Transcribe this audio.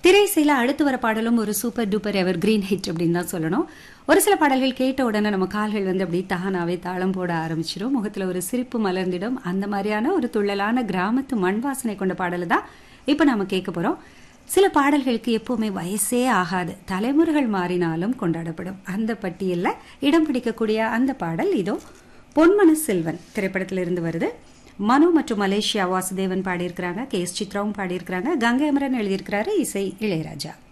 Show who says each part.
Speaker 1: திரைசையில அடுத்து வர பாடலும் ஒரு super duper evergreen hit அப்படின்னு தான் சொல்லணும் ஒரு சில பாடல்கள் கேட்ட உடனே நம்ம கால்கள் வந்து அப்படி தானாவே தாளம் போட ஆரம்பிச்சிடும் முகத்துல ஒரு சிரிப்பு மலர்ந்திடும் அந்த மாதிரியான ஒரு துள்ளலான கிராமத்து மண் வாசனை கொண்ட பாடலை தான் இப்போ நாம கேட்க போறோம் சில பாடல்களுக்கு எப்பவுமே வயசே ஆகாது தலைமுறைகள் மாறினாலும் கொண்டாடப்படும் அந்த பட்டியல்ல இடம் பிடிக்கக்கூடிய அந்த பாடல் இதோ பொன்மன செல்வன் திரைப்படத்திலிருந்து வருது மனு மற்றும் மலேசியா வாசுதேவன் பாடியிருக்கிறாங்க கே எஸ் சித்ராவும் பாடியிருக்கிறாங்க கங்கை அமரன் எழுதியிருக்கிறாரு இசை இளையராஜா